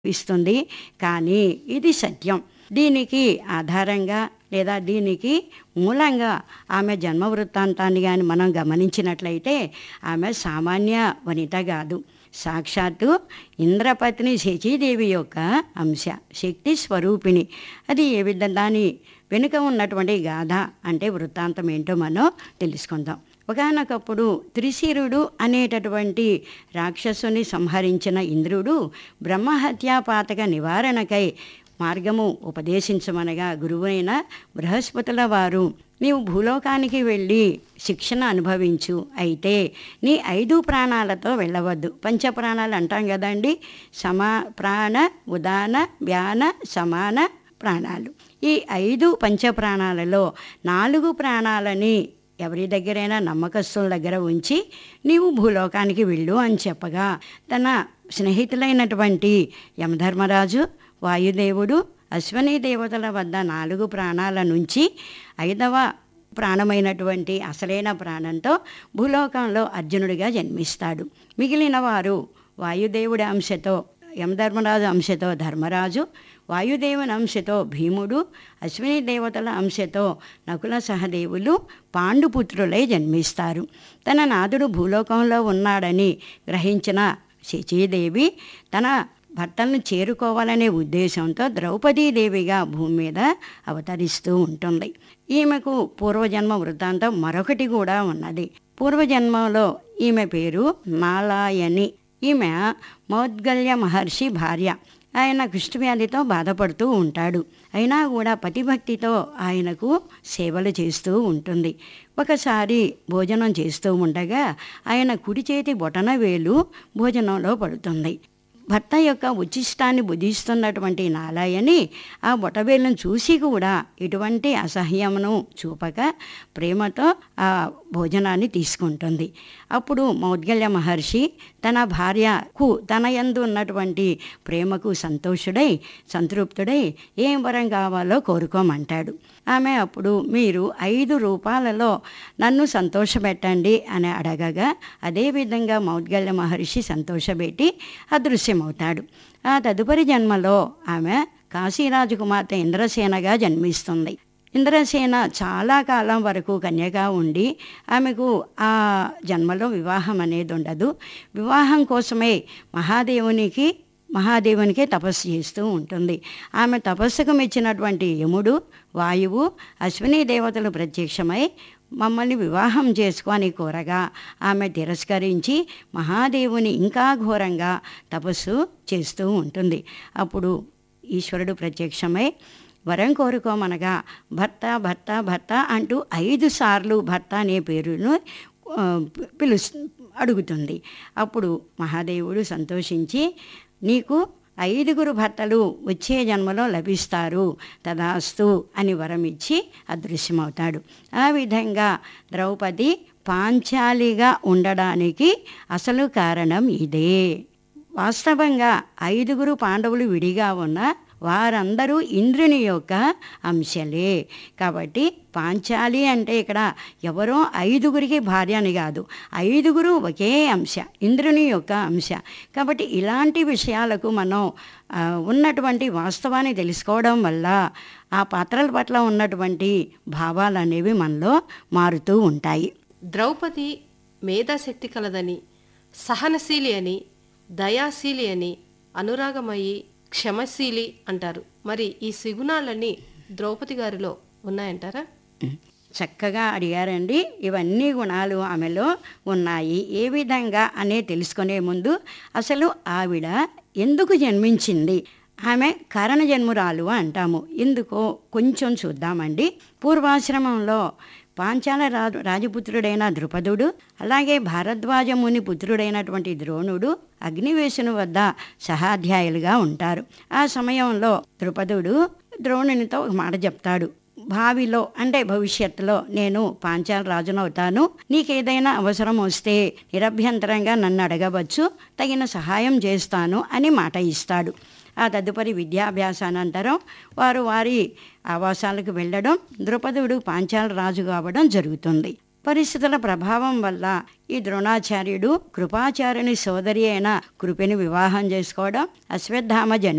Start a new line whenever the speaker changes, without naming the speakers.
ఇస్తుంది కానీ ఇది సత్యం దీనికి ఆధారంగా లేదా దీనికి మూలంగా ఆమె జన్మ వృత్తాంతాన్ని కానీ మనం గమనించినట్లయితే ఆమె సామాన్య వనిత కాదు సాక్షాత్తు ఇంద్రపత్ని శచీదేవి యొక్క అంశ శక్తి స్వరూపిణి అది ఏ విధంగా దాని వెనుక ఉన్నటువంటి గాథ అంటే వృత్తాంతం ఏంటో మనం తెలుసుకుందాం ఒకనొకప్పుడు త్రిశిరుడు అనేటటువంటి రాక్షసుని సంహరించిన ఇంద్రుడు బ్రహ్మహత్యాపాతక నివారణకై మార్గము ఉపదేశించమనగా గురువైన బృహస్పతుల వారు నీవు భూలోకానికి వెళ్ళి శిక్షణ అనుభవించు అయితే నీ ఐదు ప్రాణాలతో వెళ్ళవద్దు పంచ ప్రాణాలు అంటాం కదండి సమా ప్రాణ ఉదాన వ్యాన సమాన ప్రాణాలు ఈ ఐదు పంచ ప్రాణాలలో నాలుగు ప్రాణాలని ఎవరి దగ్గరైనా నమ్మకస్తుల దగ్గర ఉంచి నీవు భూలోకానికి వెళ్ళు అని చెప్పగా తన స్నేహితులైనటువంటి యమధర్మరాజు వాయుదేవుడు అశ్వనీ దేవతల వద్ద నాలుగు ప్రాణాల నుంచి ఐదవ ప్రాణమైనటువంటి అసలైన ప్రాణంతో భూలోకంలో అర్జునుడిగా జన్మిస్తాడు మిగిలిన వారు వాయుదేవుడి అంశతో యమధర్మరాజు అంశతో ధర్మరాజు వాయుదేవుని అంశతో భీముడు అశ్విని దేవతల అంశతో నకుల సహదేవులు పాండుపుత్రులై జన్మిస్తారు తన నాదుడు భూలోకంలో ఉన్నాడని గ్రహించిన శచీదేవి తన భర్తలను చేరుకోవాలనే ఉద్దేశంతో ద్రౌపదీదేవిగా భూమి మీద అవతరిస్తూ ఉంటుంది ఈమెకు పూర్వజన్మ వృత్తాంతం మరొకటి కూడా ఉన్నది పూర్వజన్మలో ఈమె పేరు నాలాయని ఈమె మౌద్గల్య మహర్షి భార్య ఆయన కుష్ఠవ్యాధితో బాధపడుతూ ఉంటాడు అయినా కూడా పతిభక్తితో ఆయనకు సేవలు చేస్తూ ఉంటుంది ఒకసారి భోజనం చేస్తూ ఉండగా ఆయన కుడి చేతి బొటన వేలు భోజనంలో పడుతుంది భర్త యొక్క ఉచిష్టాన్ని బుధిస్తున్నటువంటి నాలాయని ఆ బొటవేలను చూసి కూడా ఎటువంటి అసహ్యమును చూపక ప్రేమతో ఆ భోజనాన్ని తీసుకుంటుంది అప్పుడు మౌద్గల్య మహర్షి తన భార్యకు తన యందు ఉన్నటువంటి ప్రేమకు సంతోషుడై సంతృప్తుడై ఏం వరం కావాలో కోరుకోమంటాడు ఆమె అప్పుడు మీరు ఐదు రూపాయలలో నన్ను సంతోషపెట్టండి అని అడగగా అదేవిధంగా మౌద్గల్య మహర్షి సంతోషపెట్టి అదృశ్యమవుతాడు ఆ తదుపరి జన్మలో ఆమె కాశీరాజు కుమార్తె ఇంద్రసేనగా జన్మిస్తుంది ఇంద్రసేన చాలా కాలం వరకు కన్యగా ఉండి ఆమెకు ఆ జన్మలో వివాహం అనేది ఉండదు వివాహం కోసమే మహాదేవునికి మహాదేవునికే తపస్సు చేస్తూ ఉంటుంది ఆమె తపస్సుకు మెచ్చినటువంటి యముడు వాయువు అశ్విని దేవతలు ప్రత్యక్షమై మమ్మల్ని వివాహం చేసుకొని కోరగా ఆమె తిరస్కరించి మహాదేవుని ఇంకా ఘోరంగా తపస్సు చేస్తూ ఉంటుంది అప్పుడు ఈశ్వరుడు ప్రత్యక్షమై వరం కోరుకోమనగా భర్త భర్త భర్త అంటూ ఐదు సార్లు భర్త అనే పేరును పిలు అడుగుతుంది అప్పుడు మహాదేవుడు సంతోషించి నీకు ఐదుగురు భర్తలు వచ్చే జన్మలో లభిస్తారు తదాస్తు అని వరమిచ్చి అదృశ్యమవుతాడు ఆ విధంగా ద్రౌపది పాంచాలిగా ఉండడానికి అసలు కారణం ఇదే వాస్తవంగా ఐదుగురు పాండవులు విడిగా ఉన్న వారందరూ ఇంద్రుని యొక్క అంశలే కాబట్టి పాంచాలి అంటే ఇక్కడ ఎవరో ఐదుగురికి భార్య అని కాదు ఐదుగురు ఒకే అంశ ఇంద్రుని యొక్క అంశ కాబట్టి ఇలాంటి విషయాలకు మనం ఉన్నటువంటి వాస్తవాన్ని తెలుసుకోవడం వల్ల ఆ పాత్రల పట్ల ఉన్నటువంటి భావాలు అనేవి మనలో మారుతూ ఉంటాయి
ద్రౌపది మేధాశక్తి కలదని సహనశీలి అని దయాశీలి అని అనురాగమయ్యి క్షమశీలి అంటారు మరి ఈ సిగుణాలన్నీ ద్రౌపది గారిలో ఉన్నాయంటారా
చక్కగా అడిగారండి ఇవన్నీ గుణాలు ఆమెలో ఉన్నాయి ఏ విధంగా అనే తెలుసుకునే ముందు అసలు ఆవిడ ఎందుకు జన్మించింది ఆమె కారణ జన్మురాలు అంటాము ఎందుకో కొంచెం చూద్దామండి పూర్వాశ్రమంలో పాంచాల రాజు రాజపుత్రుడైన ద్రుపదుడు అలాగే భారద్వాజముని పుత్రుడైనటువంటి ద్రోణుడు అగ్నివేశుని వద్ద సహాధ్యాయులుగా ఉంటారు ఆ సమయంలో ద్రుపదుడు ద్రోణునితో ఒక మాట చెప్తాడు భావిలో అంటే భవిష్యత్తులో నేను పాంచాల రాజునవుతాను నీకేదైనా అవసరం వస్తే నిరభ్యంతరంగా నన్ను అడగవచ్చు తగిన సహాయం చేస్తాను అని మాట ఇస్తాడు ఆ తదుపరి విద్యాభ్యాసానంతరం వారు వారి ఆవాసాలకు వెళ్ళడం ద్రుపదుడు పాంచాల రాజు కావడం జరుగుతుంది పరిస్థితుల ప్రభావం వల్ల ఈ ద్రోణాచార్యుడు కృపాచార్యుని సోదరి అయిన కృపిని వివాహం చేసుకోవడం అశ్వత్థామ జన్మ